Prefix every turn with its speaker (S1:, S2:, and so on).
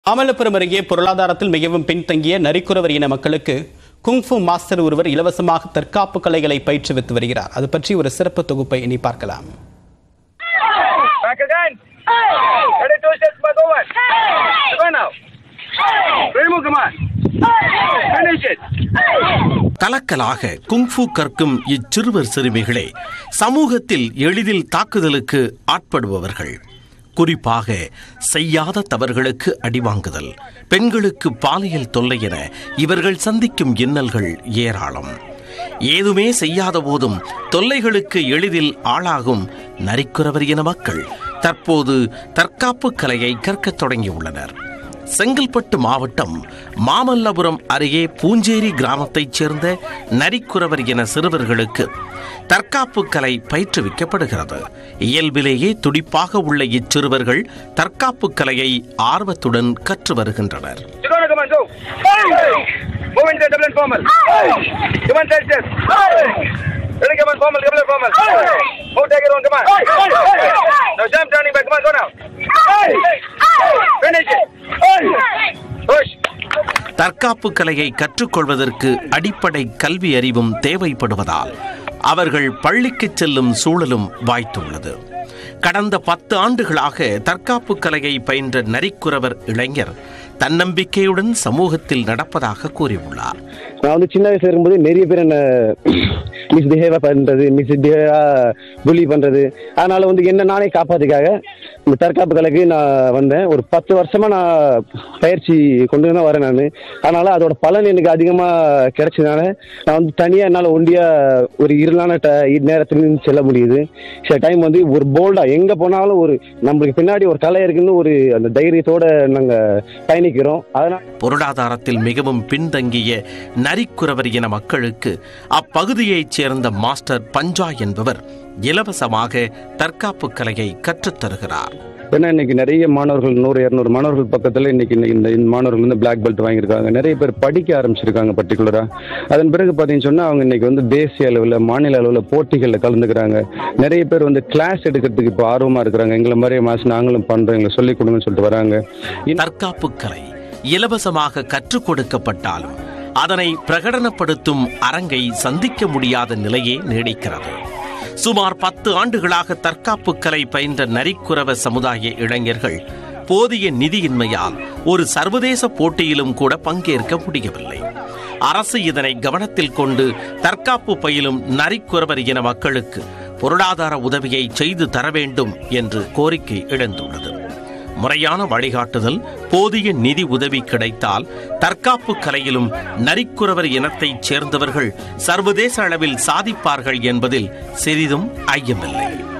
S1: மாமல்லபுரம் அருகே பொருளாதாரத்தில் மிகவும் பின்தங்கிய நரிக்குறவர் இன மக்களுக்கு குங்ஃபு மாஸ்டர் ஒருவர் இலவசமாக தற்காப்பு கலைகளை பயிற்றுவித்து வருகிறார் அது பற்றி ஒரு சிறப்பு தொகுப்பை இனி பார்க்கலாம்
S2: Back again. Ready, two steps back over. Go now. Remove, come on. Finish it.
S3: கலக்கலாக குங்ஃபு கற்கும் இச்சிறுவர் சிறுமிகளே சமூகத்தில் எளிதில் தாக்குதலுக்கு ஆட்படுபவர்கள் குறிப்பாக செய்யாத தவறுகளுக்கு அடிவாங்குதல் பெண்களுக்கு பாலியல் தொல்லை என இவர்கள் சந்திக்கும் இன்னல்கள் ஏராளம் ஏதுமே செய்யாத போதும் தொல்லைகளுக்கு எளிதில் ஆளாகும் நரிக்குறவர் இன மக்கள் தற்போது தற்காப்பு கலையை கற்கத் தொடங்கியுள்ளனர் செங்கல்பட்டு மாவட்டம் மாமல்லபுரம் அருகே பூஞ்சேரி கிராமத்தைச் சேர்ந்த நரிக்குறவர் என சிறுவர்களுக்கு தற்காப்பு கலை பயிற்றுவிக்கப்படுகிறது இயல்பிலேயே துடிப்பாக உள்ள இச்சிறுவர்கள் தற்காப்பு கலையை ஆர்வத்துடன் கற்று வருகின்றனர்
S2: You gotta come on, go. Move into the double and formal. Come on, side step. Ready, come on, formal, double and formal. Move, take it on, come on. Now jump, turning back, come on, go now. Finish it. Push.
S3: தற்காப்பு கலையை கற்றுக்கொள்வதற்கு அடிப்படை கல்வி அறிவும் தேவைப்படுவதால் அவர்கள் பள்ளிக்கு செல்லும் சூழலும் வாய்த்துள்ளது கடந்த பத்து ஆண்டுகளாக தற்காப்பு கலையை பயின்ற நரிக்குறவர் இளைஞர் தன்னம்பிக்கையுடன் சமூகத்தில் நடப்பதாக கூறியுள்ளார்
S4: நான் வந்து சின்ன வயசுல இருக்கும்போது நிறைய பேர் என்ன மிஸ்பிஹேவா பண்றது மிஸ்பிஹேவா புலி பண்றது அதனால வந்து என்ன நானே காப்பாத்துக்காக இந்த தற்காப்பு கலைக்கு நான் வந்தேன் ஒரு பத்து வருஷமா நான் பயிற்சி கொண்டு தான் வரேன் நான் அதனால அதோட பலன் எனக்கு அதிகமா கிடைச்சதுனால நான் வந்து தனியா என்னால ஒண்டியா ஒரு இருளான ட நேரத்துல செல்ல முடியுது சில டைம் வந்து ஒரு போல்டா எங்க போனாலும் ஒரு நம்மளுக்கு பின்னாடி ஒரு கலை இருக்குன்னு ஒரு அந்த தைரியத்தோட நாங்க பயணிக்கிறோம் அதனால
S3: பொருளாதாரத்தில் மிகவும் பின்தங்கிய நரிக்குறவர் இன மக்களுக்கு அப்பகுதியைச் சேர்ந்த மாஸ்டர் பஞ்சா என்பவர் இலவசமாக தற்காப்பு கலையை கற்றுத் தருகிறார்
S4: ஏன்னா இன்னைக்கு நிறைய மாணவர்கள் நூறு இரநூறு மாணவர்கள் பக்கத்தில் இன்னைக்கு இந்த- இந்த இந்த மாணவர்கள் வந்து பிளாக் பெல்ட் வாங்கியிருக்காங்க நிறைய பேர் படிக்க ஆரம்பிச்சிருக்காங்க பர்டிகுலரா அதன் பிறகு பார்த்தீங்கன்னு சொன்னா அவங்க இன்னைக்கு வந்து தேசிய அளவில் மாநில அளவில் போட்டிகளில் கலந்துக்கிறாங்க நிறைய பேர் வந்து கிளாஸ் எடுக்கிறதுக்கு இப்போ ஆர்வமா இருக்கிறாங்க எங்களை மாதிரியே மாசு நாங்களும் பண்றோம் எங்களை சொல்லிக் கொடுங்கன்னு சொல்லிட்டு வராங்க இன்னும்
S3: தற்காப்பு கலை இலவசமாக கற்றுக் கொடுக்கப்பட்டாலும் அதனை பிரகடனப்படுத்தும் அரங்கை சந்திக்க முடியாத நிலையே நீடிக்கிறது சுமார் பத்து ஆண்டுகளாக தற்காப்பு கலை பயின்ற நரிக்குறவ சமுதாய இளைஞர்கள் போதிய நிதியின்மையால் ஒரு சர்வதேச போட்டியிலும் கூட பங்கேற்க முடியவில்லை அரசு இதனை கவனத்தில் கொண்டு தற்காப்பு பயிலும் நரிக்குறவர் இன மக்களுக்கு பொருளாதார உதவியை செய்து தர வேண்டும் என்று கோரிக்கை எழுந்துள்ளது முறையான வழிகாட்டுதல் போதிய நிதி உதவி கிடைத்தால் தற்காப்பு கலையிலும் நரிக்குறவர் இனத்தைச் சேர்ந்தவர்கள் சர்வதேச அளவில் சாதிப்பார்கள் என்பதில் சிறிதும் ஐயமில்லை